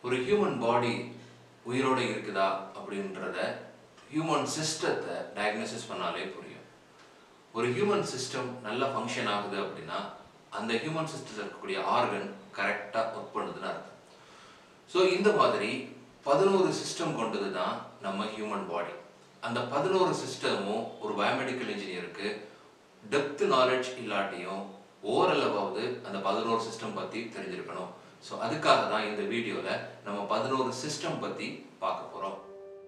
ஒரு human body உயிரோட இருக்குதா அப்படின்றத ஹியூமன் சிஸ்டத்தை டயக்னோசிஸ் பண்ணாலே புரியும் ஒரு ஹியூமன் சிஸ்டம் நல்லா ஃபங்க்ஷன் ஆகுது அப்படின்னா அந்த ஹியூமன் சிஸ்டத்தில் இருக்கக்கூடிய ஆர்கன் கரெக்டாக ஒர்க் பண்ணுதுன்னு அர்த்தம் ஸோ இந்த மாதிரி பதினோரு சிஸ்டம் கொண்டது தான் நம்ம ஹியூமன் பாடி அந்த பதினோரு சிஸ்டமும் ஒரு பயோமெடிக்கல் இன்ஜினியருக்கு டெப்த் நாலேஜ் இல்லாட்டியும் ஓரளவாவது அந்த பதினோரு சிஸ்டம் பற்றி தெரிஞ்சிருக்கணும் ஸோ அதுக்காக தான் இந்த வீடியோவில் நம்ம பதினோரு சிஸ்டம் பற்றி பார்க்க போகிறோம்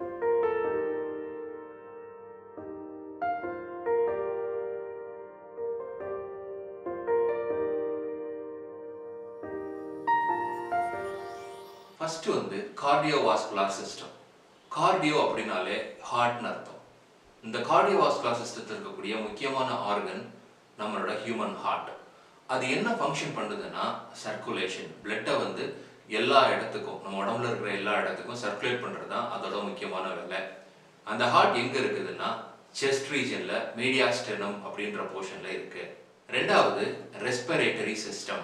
ஃபர்ஸ்ட் வந்து கார்டியோவாஸ்குலார் சிஸ்டம் கார்டியோ அப்படின்னாலே ஹார்ட்னு அர்த்தம் இந்த கார்டியோவாஸ்குலார் சிஸ்டத்தில் இருக்கக்கூடிய முக்கியமான ஆர்கன் நம்மளோட ஹியூமன் ஹார்ட் அது என்ன ஃபங்க்ஷன் பண்ணுதுன்னா சர்க்குலேஷன் பிளட்டை வந்து எல்லா இடத்துக்கும் நம்ம உடம்புல இருக்கிற எல்லா இடத்துக்கும் சர்க்குலேட் பண்ணுறது தான் அதோட முக்கியமான வேலை அந்த ஹார்ட் எங்கே இருக்குதுன்னா செஸ்ட் ரீஜனில் மீடியாஸ்டெனம் அப்படின்ற போர்ஷனில் இருக்கு ரெண்டாவது ரெஸ்பிரேட்டரி சிஸ்டம்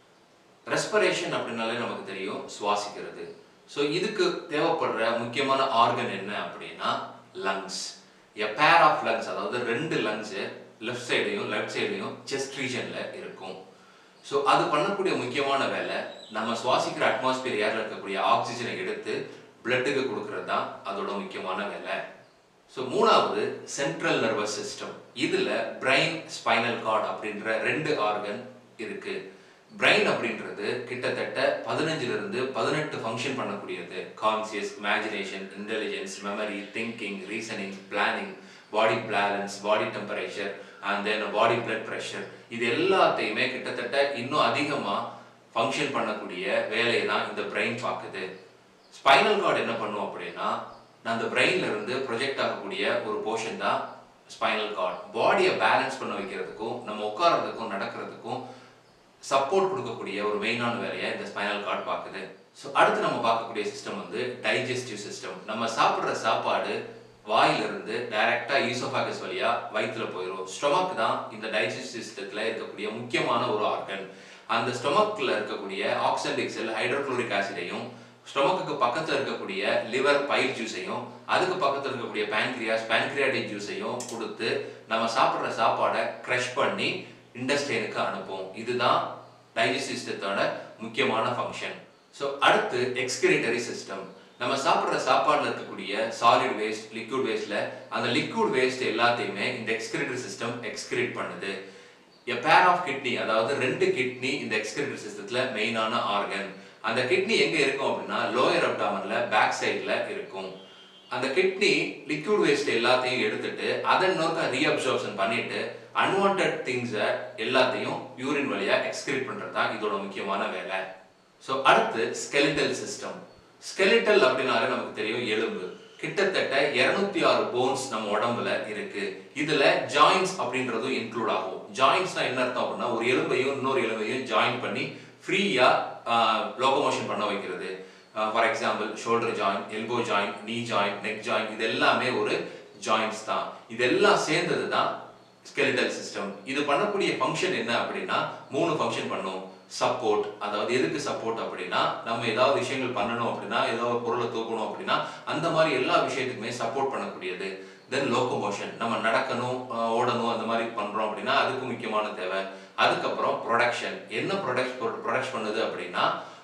ரெஸ்பிரேஷன் அப்படின்னாலே நமக்கு தெரியும் சுவாசிக்கிறது ஸோ இதுக்கு தேவைப்படுற முக்கியமான ஆர்கன் என்ன அப்படின்னா lungs a pair of lungs அதாவது ரெண்டு லங்ஸு லெஃப்ட் சைடையும் லெஃப்ட் சைடையும் செஸ்ட் ரீஜனில் இருக்கும் ஸோ அது பண்ணக்கூடிய முக்கியமான வேலை நம்ம சுவாசிக்கிற அட்மாஸ்பியர் ஏரில் இருக்கக்கூடிய ஆக்சிஜனை எடுத்து பிளட்டுக்கு கொடுக்கறது தான் அதோட முக்கியமான வேலை ஸோ மூணாவது சென்ட்ரல் நர்வஸ் சிஸ்டம் இதில் பிரைன் ஸ்பைனல் கார்டு அப்படின்ற ரெண்டு ஆர்கன் இருக்கு பிரெயின் அப்படின்றது கிட்டத்தட்ட பதினஞ்சுல இருந்து பதினெட்டு ஃபங்க்ஷன் பண்ணக்கூடியது conscious imagination intelligence memory thinking reasoning planning body balance body temperature and then body blood pressure இது எல்லாத்தையுமே கிட்டத்தட்ட இன்னும் அதிகமாக ஃபங்க்ஷன் பண்ணக்கூடிய வேலையை தான் இந்த பிரெயின் பார்க்குது ஸ்பைனல் கார்டு என்ன பண்ணும் அப்படின்னா அந்த பிரெயின்ல இருந்து ப்ரொஜெக்ட் ஆகக்கூடிய ஒரு போர்ஷன் தான் ஸ்பைனல் கார்டு பாடியை பேலன்ஸ் பண்ண வைக்கிறதுக்கும் நம்ம உட்கார்றதுக்கும் நடக்கிறதுக்கும் சப்போர்ட் கொடுக்கக்கூடிய ஒரு மெயினான வேலையை இந்த ஸ்பைனல் கார்டு பார்க்குது ஸோ அடுத்து நம்ம பார்க்கக்கூடிய சிஸ்டம் வந்து டைஜஸ்டிவ் சிஸ்டம் நம்ம சாப்பிட்ற சாப்பாடு வாயிலிருந்து டைரக்டா ஈசோஃபாகஸ் வழியா வயிற்றுல போயிடும் ஸ்டொமக் தான் இந்த டைஜஸ்டிவ் சிஸ்டத்துல இருக்கக்கூடிய முக்கியமான ஒரு ஆர்கன் அந்த ஸ்டொமக்ல இருக்கக்கூடிய ஆக்சண்டிக் செல் ஹைட்ரோக்ளோரிக் ஆசிடையும் ஸ்டொமக்குக்கு பக்கத்துல இருக்கக்கூடிய லிவர் பைல் ஜூஸையும் அதுக்கு பக்கத்துல இருக்கக்கூடிய பேன்க்ரியாஸ் பேன்க்ரியாட்டிக் ஜூஸையும் கொடுத்து நம்ம சாப்பிட்ற சாப்பாடை க்ரஷ் பண்ணி இண்டஸ்ட்ரியனுக்கு அனுப்பும் இதுதான் டைஜஸ்டிவ் சிஸ்டத்தோட முக்கியமான ஃபங்க்ஷன் ஸோ அடுத்து எக்ஸ்கிரேட்டரி சிஸ்டம் நம்ம சாப்பிட்ற சாப்பாடுல இருக்கக்கூடிய சாலிட் வேஸ்ட் லிக்விட் வேஸ்ட்ல அந்த லிக்விட் வேஸ்ட் எல்லாத்தையுமே இந்த எக்ஸ்கிரேட்டரி சிஸ்டம் எக்ஸ்கிரேட் பண்ணுது எ பேர் ஆஃப் கிட்னி அதாவது ரெண்டு கிட்னி இந்த எக்ஸ்கிரேட்டரி சிஸ்டத்துல மெயினான ஆர்கன் அந்த கிட்னி எங்க இருக்கும் அப்படின்னா லோயர் அப்டாமன்ல பேக் சைட்ல இருக்கும் அந்த கிட்னி லிக்விட் வேஸ்ட் எல்லாத்தையும் எடுத்துட்டு அதன் நோக்க ரீஅப்சர்ப்ஷன் பண்ணிட்டு அன்வான்ட் திங்ஸை எல்லாத்தையும் யூரின் வழியா எக்ஸ்கிரீட் பண்றது தான் இதோட முக்கியமான வேலை ஸோ அடுத்து ஸ்கெலிட்டல் சிஸ்டம் ஸ்கெலிட்டல் அப்படின்னாலே நமக்கு தெரியும் எலும்பு கிட்டத்தட்ட இருநூத்தி ஆறு போன்ஸ் நம்ம உடம்புல இருக்கு இதுல ஜாயின்ஸ் அப்படின்றதும் இன்க்ளூட் ஆகும் ஜாயின்ஸ்னா என்ன அர்த்தம் அப்படின்னா ஒரு எலும்பையும் இன்னொரு எலும்பையும் ஜாயின் பண்ணி ஃப்ரீயா லோகோமோஷன் பண்ண வைக்கிறது for example shoulder joint elbow joint knee joint neck joint இது எல்லாமே ஒரு ஜாயின்ஸ் தான் இதெல்லாம் சேர்ந்தது தான் ஸ்கெலிட்டல் சிஸ்டம் இது பண்ணக்கூடிய ஃபங்க்ஷன் என்ன அப்படின்னா மூணு ஃபங்க்ஷன் பண்ணும் சப்போர்ட் அதாவது எதுக்கு சப்போர்ட் அப்படின்னா நம்ம ஏதாவது விஷயங்கள் பண்ணணும் அப்படின்னா ஏதாவது ஒரு பொருளை தூக்கணும் அப்படின்னா அந்த மாதிரி எல்லா விஷயத்துக்குமே சப்போர்ட் பண்ணக்கூடியது தென் லோக்கோமோஷன் நம்ம நடக்கணும் ஓடணும் அந்த மாதிரி பண்றோம் அப்படின்னா அதுக்கு முக்கியமான தேவை அதுக்கப்புறம் ப்ரொடக்ஷன் என்ன ப்ரொடக்ட் ப்ரொடக்ட் பண்ணுது அப்படின்னா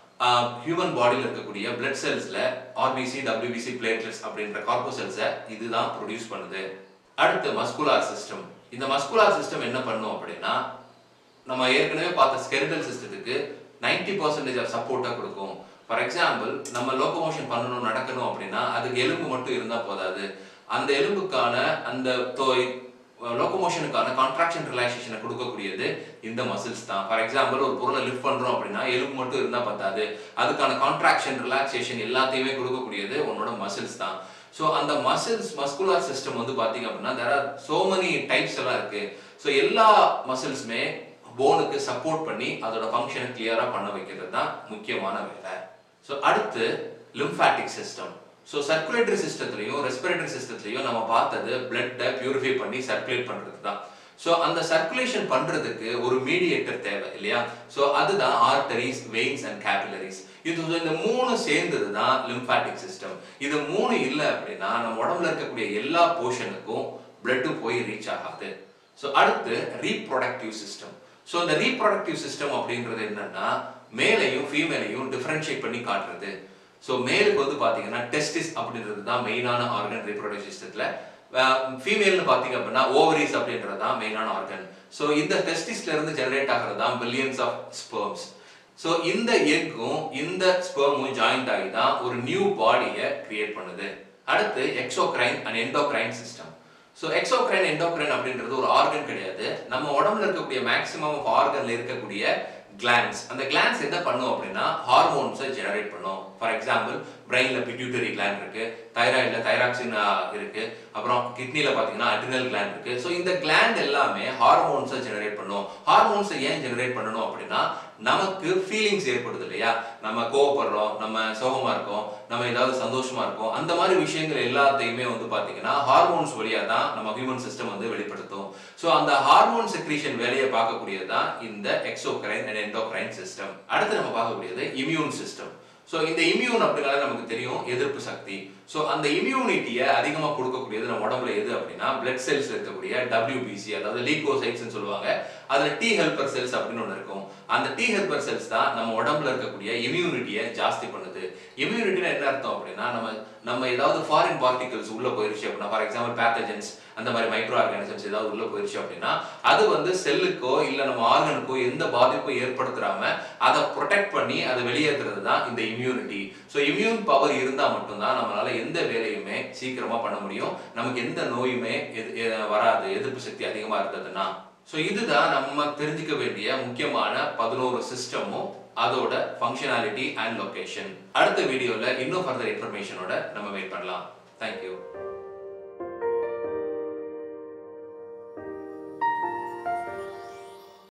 ஹியூமன் பாடியில் இருக்கக்கூடிய பிளட் செல்ஸ்ல ஆர்பிசி டபிள்யூபிசி பிளேட்லெட்ஸ் அப்படின்ற கார்போ செல்ஸை இதுதான் ப்ரொடியூஸ் பண்ணுது அடுத்து மஸ்குலார் சிஸ்டம் இந்த மஸ்குலார் சிஸ்டம் என்ன பண்ணும் அப்படின்னா நம்ம ஏற்கனவே பார்த்த ஸ்கெரிட்டல் சிஸ்டத்துக்கு நைன்டி பர்சன்டேஜ் ஆஃப் சப்போர்ட்டாக கொடுக்கும் ஃபார் எக்ஸாம்பிள் நம்ம லோக்கோமோஷன் பண்ணணும் நடக்கணும் அப்படின்னா அதுக்கு எலும்பு மட்டும் இருந்தால் போதாது அந்த எலும்புக்கான அந்த லோக்கோமோஷனுக்கான கான்ட்ராக்ஷன் ரிலாக்ஸேஷனை கொடுக்கக்கூடியது இந்த மசில்ஸ் தான் ஃபார் எக்ஸாம்பிள் ஒரு பொருளை லிஃப்ட் பண்றோம் அப்படின்னா எலும்பு மட்டும் இருந்தால் பத்தாது அதுக்கான கான்ட்ராக்ஷன் ரிலாக்ஸேஷன் எல்லாத்தையுமே கொடுக்கக்கூடியது உன்னோட மசில்ஸ் தான் ஸோ அந்த மசில்ஸ் மஸ்குலார் சிஸ்டம் வந்து பார்த்தீங்க அப்படின்னா there are so many types எல்லாம் இருக்கு ஸோ எல்லா மசில்ஸுமே போனுக்கு சப்போர்ட் பண்ணி அதோட ஃபங்க்ஷனை கிளியரா பண்ண வைக்கிறது தான் முக்கியமான வேலை ஸோ அடுத்து லிம்ஃபாட்டிக் சிஸ்டம் ஸோ சர்க்குலேட்டரி சிஸ்டத்துலையும் ரெஸ்பிரேட்டரி சிஸ்டத்துலையும் நம்ம பார்த்தது பிளட்டை பியூரிஃபை பண்ணி சர்க்குலேட் பண்ணுறது தான் ஸோ அந்த சர்க்குலேஷன் பண்றதுக்கு ஒரு மீடியேட்டர் தேவை இல்லையா ஸோ அதுதான் ஆர்டரிஸ் வெயின்ஸ் அண்ட் கேபிலரிஸ் இது so இந்த மூணு சேர்ந்தது தான் லிம்பாட்டிக் சிஸ்டம் இது மூணு இல்லை அப்படின்னா நம்ம உடம்புல இருக்கக்கூடிய எல்லா போர்ஷனுக்கும் blood போய் ரீச் ஆகாது ஸோ அடுத்து ரீப்ரொடக்டிவ் சிஸ்டம் ஸோ இந்த ரீப்ரொடக்டிவ் சிஸ்டம் அப்படின்றது என்னன்னா மேலையும் ஃபீமேலையும் டிஃபரன்ஷியேட் பண்ணி காட்டுறது ஸோ மேலுக்கு வந்து பார்த்தீங்கன்னா டெஸ்டிஸ் அப்படின்றது தான் மெயினான ஆர்கன் ரீப்ரொடக்டிவ் சிஸ்டத்தில் ஃபீமேல்னு பார்த்தீங்க அப்படின்னா ஓவரிஸ் அப்படின்றது தான் மெயினான ஆர்கன் ஸோ இந்த டெஸ்டிஸ்ல இருந்து ஜெனரேட் ஆகிறது தான் பில்லியன்ஸ் ஆஃப் ஸ்பெர்ம்ஸ் ஸோ இந்த எக்கும் இந்த ஸ்பெர்மும் ஜாயிண்ட் ஆகி தான் ஒரு நியூ பாடியை கிரியேட் பண்ணுது அடுத்து exocrine and endocrine system so exocrine endocrine அப்படின்றது ஒரு ஆர்கன் கிடையாது நம்ம உடம்புல இருக்கக்கூடிய மேக்ஸிமம் ஆஃப் ஆர்கன்ல இருக்கக்கூடிய கிளான்ஸ் அந்த கிளான்ஸ் என்ன பண்ணும் அப்படின்னா ஹார்மோன்ஸை ஜெனரேட் பண்ணும் ஃபார் எக்ஸாம்பிள் பிரெயின்ல பிட்யூட்டரி கிளாண்ட் இருக்கு தைராய்டில் தைராக்சின் இருக்கு அப்புறம் கிட்னில பார்த்தீங்கன்னா அட்ரினல் கிளாண்ட் இருக்கு ஸோ இந்த கிளாண்ட் எல்லாமே ஹார்மோன்ஸை ஜெனரேட் பண்ணும் ஹார்மோன்ஸை ஏன் ஜெனரேட் பண்ணணும் அப்படின்னா நமக்கு ஃபீலிங்ஸ் ஏற்படுது இல்லையா நம்ம கோவப்படுறோம் நம்ம சோகமா இருக்கோம் நம்ம ஏதாவது சந்தோஷமா இருக்கோம் அந்த மாதிரி விஷயங்கள் எல்லாத்தையுமே வந்து பாத்தீங்கன்னா ஹார்மோன்ஸ் வழியா தான் நம்ம ஹியூமன் சிஸ்டம் வந்து வெளிப்படுத்தும் ஸோ அந்த ஹார்மோன் செக்ரீஷன் வேலையை பார்க்கக்கூடியது தான் இந்த எக்ஸோக்ரைன் அண்ட் எண்டோக்ரைன் சிஸ்டம் அடுத்து நம்ம பார்க்கக்கூடியது இம்யூன் சிஸ்டம் ஸோ இந்த இம்யூன் அப்படின்னாலே நமக்கு தெரியும் எதிர்ப்பு சக்தி ஸோ அந்த இம்யூனிட்டியை அதிகமாக கொடுக்கக்கூடியது நம்ம உடம்புல எது அப்படின்னா பிளட் செல்ஸ் இருக்கக்கூடிய WBC அதாவது லீகோசைட்ஸ்னு சொல்லுவாங்க அதில் டி ஹெல்பர் செல்ஸ் அப்படின்னு ஒன்று இருக்கும் அந்த டி ஹெல்பர் செல்ஸ் தான் நம்ம உடம்புல இருக்கக்கூடிய இம்யூனிட்டியை ஜாஸ்தி பண்ணுது இம்யூனிட்டினா என்ன அர்த்தம் அப்படின்னா நம்ம நம்ம ஏதாவது ஃபாரின் பார்ட்டிகல்ஸ் உள்ள போயிருச்சு அப்படின்னா ஃபார் எக்ஸாம்பிள் பேத்தஜன்ஸ் அந்த மாதிரி மைக்ரோ ஆர்கானிசம்ஸ் ஏதாவது உள்ள போயிருச்சு அப்படின்னா அது வந்து செல்லுக்கோ இல்ல நம்ம ஆர்கனுக்கோ எந்த பாதிப்பும் ஏற்படுத்தாம அதை ப்ரொடெக்ட் பண்ணி அதை வெளியேற்றுறது தான் இந்த இம்யூனிட்டி ஸோ இம்யூன் பவர் இருந்தா மட்டும்தான் நம்மளால எந்த வேலையுமே சீக்கிரமா பண்ண முடியும் நமக்கு எந்த நோயுமே எது- எ- வராது எதிர்ப்பு சக்தி அதிகமா இருந்ததுன்னா ஸோ இதுதான் நம்ம தெரிஞ்சுக்க வேண்டிய முக்கியமான பதினோரு சிஸ்டமும் அதோட ஃபங்க்ஷனாலிட்டி அண்ட் லொகேஷன் அடுத்த வீடியோல இன்னும் ஃபர்தர் இன்ஃபர்மேஷனோட நம்ம வெயிட் பண்ணலாம் தேங்க்யூ